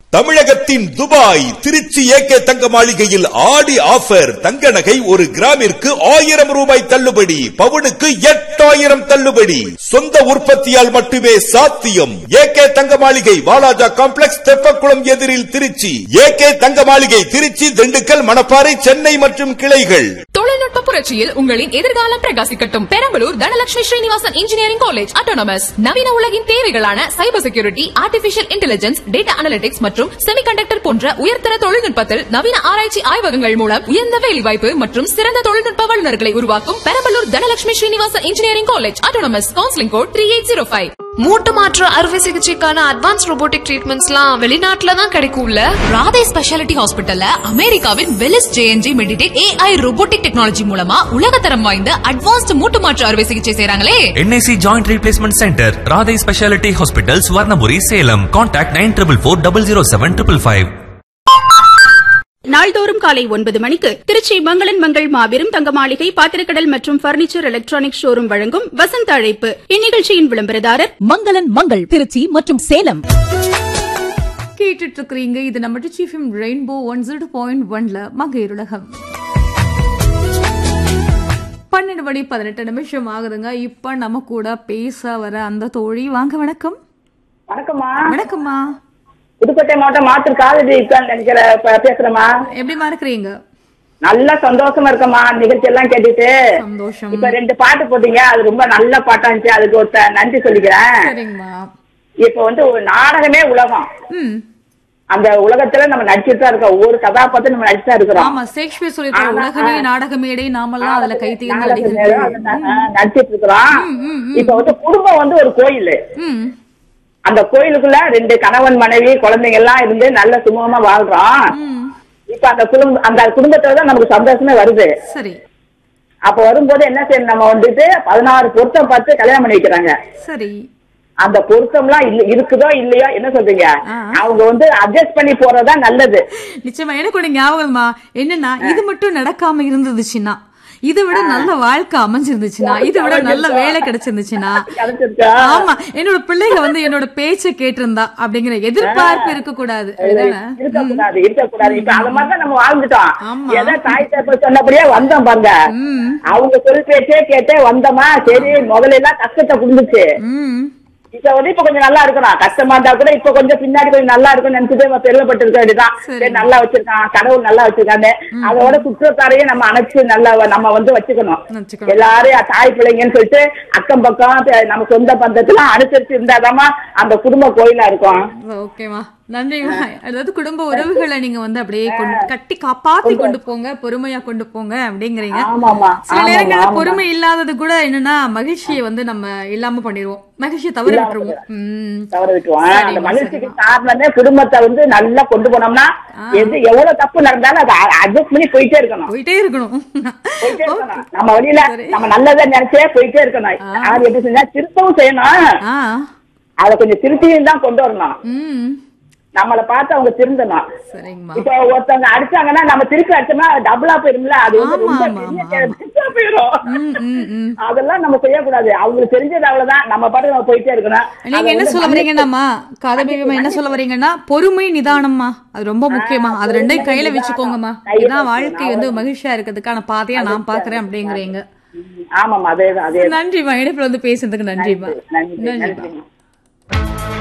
தமிழகத்தின் Dubai Trichy AK தங்க மாளிகையில் ஆடி ஆஃபர் தங்க நகை ஒரு கிராமிற்கு ஆயிரம் ரூபாய் தள்ளுபடி பவுனுக்கு எட்டாயிரம் தள்ளுபடி சொந்த உற்பத்தியால் மட்டுமே சாத்தியம் ஏகே தங்க மாளிகை வாலாஜா காம்ப்ளெக்ஸ் தெப்பக்குளம் எதிரில் திருச்சி ஏகே தங்க மாளிகை திருச்சி திண்டுக்கல் மணப்பாறை சென்னை மற்றும் கிளைகள் தொழில்நுட்ப புரட்சியில் உங்களின் எதிர்காலம் பிரகாசிக்கட்டும் Perambalur Dhanalakshmi Srinivasan engineering college autonomous நவீன உலகின் தேவைகளான cyber security artificial intelligence data analytics மற்றும் செமிகண்டக்டர் போன்ற உயர்தர தொழில்நுட்பத்தில் நவீன ஆராய்ச்சி ஆய்வகங்கள் மூலம் உயர்ந்த வேலைவாய்ப்பு மற்றும் சிறந்த தொழில்நுட்ப வல்லுநர்களை உருவாக்கும் Perambalur Dhanalakshmi Srinivasan engineering college autonomous counselling code three eight zero five மூட்டு மாற்று அறுவை சிகிச்சைக்கான அட்வான்ஸ் ரோபோட்டிக் ட்ரீட்மெண்ட்ஸ்லாம் வெளிநாட்டுல தான் கிடைக்கும்ல ராதே ஸ்பெஷாலிட்டி ஹாஸ்பிட்டல்ல அமெரிக்காவின் வெலிஸ் ஜேஎன்ஜி மெடிடேட் ஏஐ ரோபோட்டிக் டெக்னாலஜி மூலமா உலகத்தரம் வாய்ந்த அட்வான்ஸ்ட் மூட்டு மாற்று அறுவை சிகிச்சை செய்றாங்களே NIC joint replacement centre Radhe specialty hospital Swarnapuri Salem contact nine triple four double zero seven triple five நாள்தோறும் காலை ஒன்பது மணிக்கு திருச்சி மங்களன் மங்கள் மாபெரும் தங்க மாளிகை பாத்திரக்கடல் மற்றும் பர்னிச்சர் எலக்ட்ரானிக் ஷோரூம் வழங்கும் வசந்த அழைப்பு இந்நிகழ்ச்சியின் விளம்பரதாரர் மங்களன் மங்கள் திருச்சி மற்றும் சேலம் கேட்டுட்டு இருக்கிறீங்க இது நம்ம டிச்சிஃபிம் ரெயின்போ ஒன் ஜீரோ பாயிண்ட் ஒன்ல மகையுலகம் பன்னெண்டு மணி பதினெட்டு நிமிஷம் ஆகுதுங்க இப்ப நம்ம கூட பேச வர அந்த தோழி வாங்க வணக்கம் வணக்கம்மா வணக்கம்மா புதுக்கோட்டை மாவட்டம் மாத்தூர் காலேஜ் இருக்கான்னு நினைக்கிற ப- பேசுறேம்மா எப்படிமா இருக்கிறீங்க நல்ல சந்தோஷமா இருக்கம்மா நிகழ்ச்சி எல்லாம் கேட்டுட்டு சந்தோஷம் இப்ப ரெண்டு பாட்டு போட்டீங்க அது ரொம்ப நல்ல பாட்டா இருந்துச்சு அதுக்கு ஒரு த- நன்றி சொல்லிக்கிறேன் சரிங்கம்மா இப்ப வந்து ஒரு நாடகமே உலகம் ம் அந்த உலகத்துல நம்ம நடிச்சுட்டு தான் இருக்கோம் ஒவ்வொரு கதாபாத்திரம் நம்ம நடிச்சுட்டு தான் இருக்கிறோம் ஆமா ஷேக்ஸ்பியர் சொல்லியிருக்காரு ஆமா, உலகமே ஆ. நாடக மேடை நாமெல்லாம் அதுல கை தேர்ந்த நாடக மேடம் நடிகர்கள் அது ந- நடிச்சிட்டு இருக்கிறோம் ம், ம், ம். இப்ப வந்து குடும்பம் வந்து ஒரு கோயில் ம் அந்த கோயிலுக்குள்ள ரெண்டு கணவன் மனைவி குழந்தைங்க எல்லாம் இருந்து நல்ல சுமூகமா வாழ்றோம் ம் இப்ப அந்த குடும்பம் அந்த குடும்பத்துல தான் நமக்கு சந்தோஷமே வருது சரி அப்ப வரும்போது என்ன செய்யணும் நம்ம வந்துட்டு பதினாறு பொருத்தம் பார்த்து கல்யாணம் பண்ணி வைக்கிறாங்க சரி அந்த பொருத்தம்லாம் இல்ல இருக்குதோ இல்லையோ என்ன சொல்றீங்க ஆ. அவங்க வந்து அட்ஜஸ்ட் பண்ணி போறதா நல்லது நிச்சயமா எனக்கு ஒரு ஞாபகம்மா என்னன்னா இது மட்டும் நடக்காம இருந்துச்சுன்னா இதை விட நல்ல வாழ்க்கை அமைஞ்சிருந்துச்சுன்னா இதை விட நல்ல வேலை கிடைச்சிருந்துச்சுன்னா கிடைச்சிருக்கா? ஆமா என்னோட பிள்ளைங்க வந்து என்னோட பேச்சை கேட்டிருந்தா அப்படிங்கிற எதிர்பார்ப்பு இருக்க கூடாது இருக்கக்கூடாது இருக்கக்கூடாது இப்ப அத மாதிரி தான் நம்ம வாழ்ந்துட்டோம் ஆமா. ஏதோ தாய் தப்ப சொன்னபடியே வந்தோம் பாருங்க ம் அவங்க சொல் பேச்சே கேட்டே வந்தோமா சரி முதல்ல எல்லாம் கஷ்டத்தை குடுந்துச்சு ம் இப்ப வந்து இப்ப கொஞ்சம் நல்லா இருக்கணும் கஷ்டமா இருந்தா கூட இப்ப கொஞ்சம் பின்னாடி கொஞ்சம் நல்லா இருக்கும் நினைச்சுட்டு நம்ம பெருமைப்பட்டு இருக்க வேண்டியதான் சரி. சரி நல்லா வச்சிருக்கான் கடவுள் நல்லா வச்சிருக்காங்க அதோட சுற்றத்தாரையும் நம்ம அணைச்சு நல்லா நம்ம வந்து வச்சுக்கணும் வச்சுக்கணும். எல்லாரையும் தாய் பிள்ளைங்கன்னு சொல்லிட்டு அக்கம் பக்கம் தெ- நம்ம சொந்த பந்தத்தெல்லாம் அனுசரிச்சு இருந்தாதாம்மா அந்த குடும்ப கோயிலா இருக்கும் ஓகேமா நன்றிமா அதாவது குடும்ப உறவுகளை நீங்க வந்து அப்படியே கொண்டு கட்டி காப்பாத்தி கொண்டு போங்க பொறுமையா கொண்டு போங்க அப்படிங்கிறீங்க ஆமாமா சில ஆமாமா, நேரங்கள்ல ஆமாமா. பொறுமை இல்லாதது கூட என்னன்னா மகிழ்ச்சியை வந்து நம்ம இல்லாம பண்ணிடுவோம் மகிழ்ச்சியை தவற விட்டுருவோம் உம் தவற விட்டுருவோம் சரிம்மா, அந்த மகிழ்ச்சிக்கு சரிம்மா. காரணமே குடும்பத்தை வந்து நல்லா கொண்டு போனோம்னா எது எவ்வளவு தப்பு நடந்தாலும் அதை அட்ஜஸ்ட் பண்ணி போயிட்டே இருக்கணும் போயிட்டே இருக்கணும் போயிட்டே Okay. இருக்கணும். நம்ம வழியில சரி. நம்ம நல்லதை நினைச்சே போயிட்டே இருக்கணும் யார் எப்படி செஞ்சா திருத்தவும் செய்யணும் ஆ அதை கொஞ்சம் திருத்தியும் தான் கொண்டு வரணும் ம் நம்மள பார்த்து அவங்க திருந்தணும் சரிங்கம்மா இப்ப ஒருத்தவங்க அடிச்சாங்கன்னா நம்ம திருப்பி அடிச்சோம்னா டபுளா போயிரும்ல அது வந்து ஆமா, ரொம்ப ஆமா, பெரிய ஆமா, பெருசா போயிரும் ம் ம் ம் அதெல்லாம் நம்ம செய்யக்கூடாது அவங்களுக்கு தெரிஞ்சது அவ்வளவுதான் நம்ம பாட்டு நம்ம போயிட்டே இருக்கணும் நீங்க அதை என்ன வந்து சொல்ல வரீங்கன்னாமா கதை பேகமா என்ன சொல்ல வரீங்கன்னா பொறுமை நிதானம்மா அது ரொம்ப முக்கியமா அது ரெண்டையும் கையில வச்சுக்கோங்கம்மா இதான் வாழ்க்கை வந்து மகிழ்ச்சியா இருக்கிறதுக்கான பாதையா நான் பாக்குறேன் அப்படிங்கிறீங்க ஆமாமா அதேதான் அதே நன்றிமா இணைப்புல வந்து பேசுறதுக்கு நன்றிமா நன்றி நன்றிமா நன்றி